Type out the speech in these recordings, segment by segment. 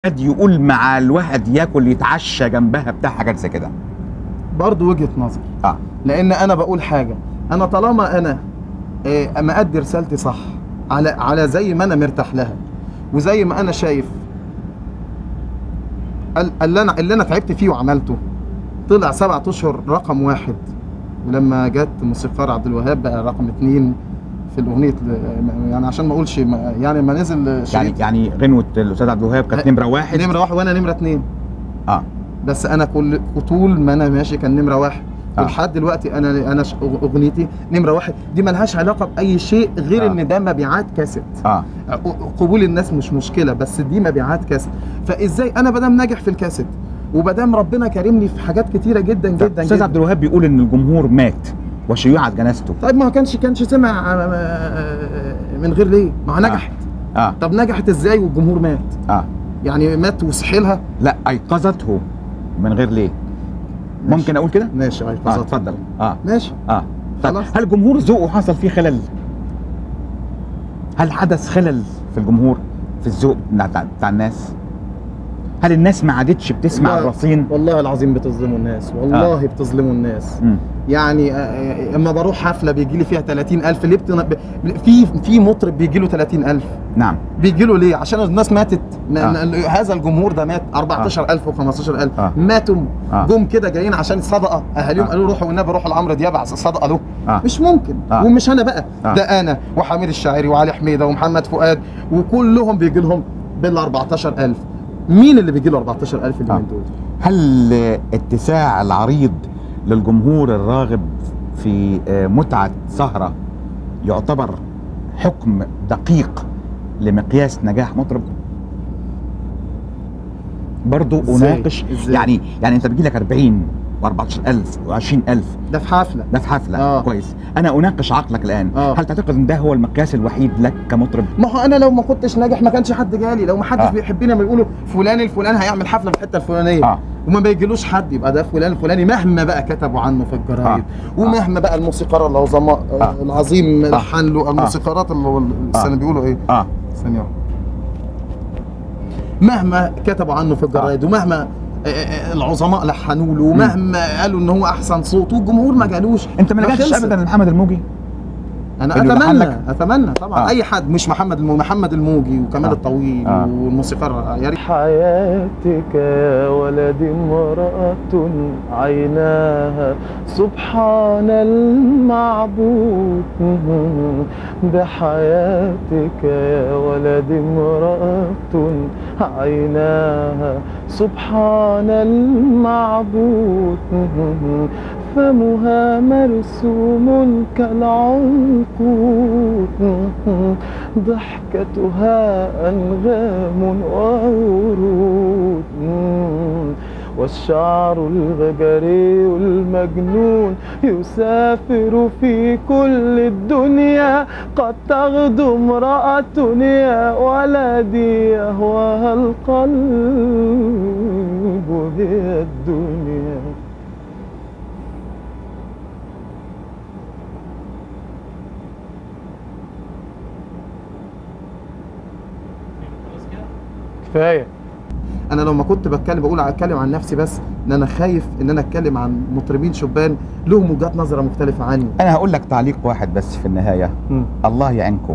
قد يقول مع الواحد ياكل يتعشى جنبها بتاع حاجات زي كده برضه وجهه نظر اه لان انا بقول حاجه انا طالما انا آه، مأدي رسالتي صح على على زي ما انا مرتاح لها وزي ما انا شايف ال- اللي انا اللي انا تعبت فيه وعملته طلع سبعة اشهر رقم واحد ولما جت موسيقار عبد الوهاب بقى رقم اتنين في الاغنيه ل- يعني عشان ما اقولش ما- يعني ما نزل يعني شريط يعني غنوه الاستاذ عبد الوهاب كانت نمره واحد نمره واحد وانا نمره اتنين اه بس انا كل طول ما انا ماشي كان نمره واحد آه. ولحد دلوقتي انا انا ش- اغنيتي نمره واحد دي ملهاش علاقه باي شيء غير آه. ان ده مبيعات كاسيت اه قبول الناس مش مشكله بس دي مبيعات كاسيت فازاي انا بدام ناجح في الكاسيت وبدام ربنا كرمني في حاجات كتيره جدا جدا الاستاذ جدا عبد الوهاب بيقول ان الجمهور مات وشيوعت جنازته طيب ما كانش كانش سمع آه، من غير ليه ما هو نجحت اه طب نجحت ازاي والجمهور مات اه يعني مات وسحلها لا ايقظته من غير ليه ممكن اقول كده ماشي اه ايقظت اتفضل اه ماشي اه طيب خلاص. هل الجمهور ذوقه حصل فيه خلل هل حدث خلل في الجمهور في الذوق بتاع بتاع الناس هل الناس ما عادتش بتسمع والله- الرصين والله العظيم بتظلموا الناس والله بتظلموا الناس مم. يعني آه، آه، اما بروح حفله بيجي لي فيها 30000 ليه بتن... ب- في في مطرب بيجي له 30000 نعم بيجي له ليه عشان الناس ماتت م- آه. ال- هذا الجمهور ده مات 14000 و15000 آه. ماتوا آه. جم كده جايين عشان صدقه اهاليهم آه. قالوا روحوا والنبي روحوا لعمرو دياب عشان صدقه له آه. مش ممكن آه. ومش انا بقى آه. ده انا وحميد الشاعري وعلي حميده ومحمد فؤاد وكلهم بيجي لهم بال 14000 مين اللي بيجي له 14000 اليومين آه. دول هل اتساع العريض للجمهور الراغب في آه، متعة سهرة يعتبر حكم دقيق لمقياس نجاح مطرب برضو إزاي؟ اناقش إزاي؟ يعني يعني انت بيجي لك 40 و14000 و20000 ده في حفله ده في حفله آه. كويس انا اناقش عقلك الان آه. هل تعتقد ان ده هو المقياس الوحيد لك كمطرب ما هو انا لو ما كنتش ناجح ما كانش حد جالي لو ما حدش آه. بيحبني ما يقولوا فلان الفلان هيعمل حفله في الحته الفلانيه آه. وما بيجيلوش حد يبقى ده فلان الفلاني مهما بقى كتبوا عنه في الجرايد آه. ومهما بقى الموسيقار العظماء آه. آه. العظيم لحن له الموسيقارات اللي هو السنه آه. بيقولوا ايه اه ثانيه واحدة. مهما كتبوا عنه في الجرايد ومهما آه، آه، العظماء لحنوا له ومهما قالوا ان هو احسن صوت والجمهور ما جالوش انت ما نجحتش خلصت. ابدا لمحمد الموجي انا إنه يلحن اتمنى لك؟ اتمنى طبعا آه. آه. اي حد مش محمد الموجي محمد الموجي وكمال آه. آه. الطويل آه. آه. والموسيقار يا ريت حياتك يا ولدي امرأة عيناها سبحان المعبود بحياتك يا ولدي امرأة عيناها سبحان المعبود فمها مرسوم كالعنقود ضحكتها أنغام وورود والشعر الغجري المجنون يسافر في كل الدنيا قد تغدو امرأة يا ولدي يهواها القلب هي الدنيا كفايه انا لو ما كنت بتكلم بقول اتكلم عن نفسي بس ان انا خايف ان انا اتكلم عن مطربين شبان لهم وجهات نظره مختلفه عني انا هقول لك تعليق واحد بس في النهايه الله يعينكم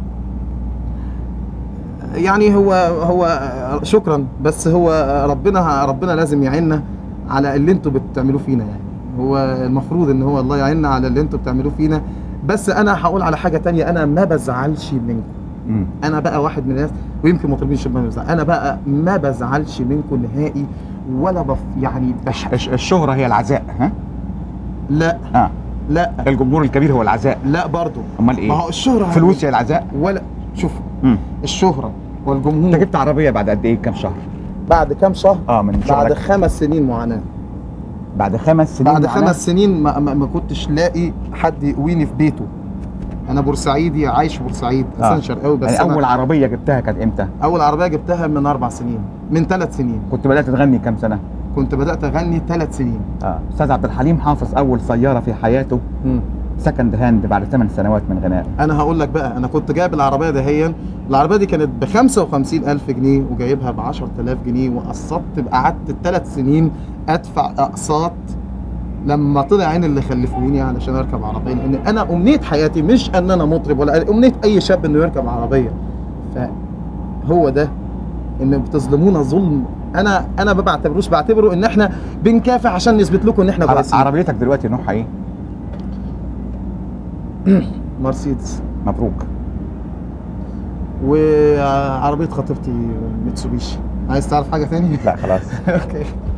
يعني هو هو شكرا بس هو ربنا ربنا لازم يعيننا على اللي انتوا بتعملوه فينا يعني هو المفروض ان هو الله يعيننا على اللي انتوا بتعملوه فينا بس انا هقول على حاجه تانية انا ما بزعلش منكم مم. انا بقى واحد من الناس ويمكن مطربين الشباب بيزعل انا بقى ما بزعلش منكم نهائي ولا بف يعني بح... الش- الشهره هي العزاء ها لا اه لا الجمهور الكبير هو العزاء لا برضه امال ايه ما هو الشهرة فلوس هي العزاء ولا شوف مم. الشهرة انت والجمهور جبت عربيه بعد قد ايه كام شهر بعد كام شهر اه من بعد شغلك خمس سنين معاناة بعد خمس سنين بعد معانا؟ خمس سنين ما, ما, ما كنتش لاقي حد يقويني في بيته انا بورسعيدي عايش في بورسعيد آه. اساسا شرقاوي بس يعني أنا اول عربيه جبتها كانت امتى اول عربيه جبتها من اربع سنين من ثلاث سنين كنت بدات تغني كام سنه كنت بدات اغني ثلاث سنين اه استاذ عبد الحليم حافظ اول سياره في حياته مم. سكند هاند بعد 8 سنوات من غناء انا هقول لك بقى انا كنت جايب العربيه دهيا العربيه دي كانت ب 55 الف جنيه وجايبها ب 10000 جنيه وقسطت قعدت ثلاث سنين ادفع اقساط لما طلع عين اللي خلفوني علشان اركب عربيه لان انا امنيه حياتي مش ان انا مطرب ولا امنيه اي شاب انه يركب عربيه فهو ده ان بتظلمونا ظلم انا انا ما بعتبروش بعتبره ان احنا بنكافح عشان نثبت لكم ان احنا عر- كويسين عربيتك دلوقتي نوعها ايه؟ مرسيدس مبروك وعربيه خطيبتي ميتسوبيشي عايز تعرف حاجه تاني لا خلاص اوكي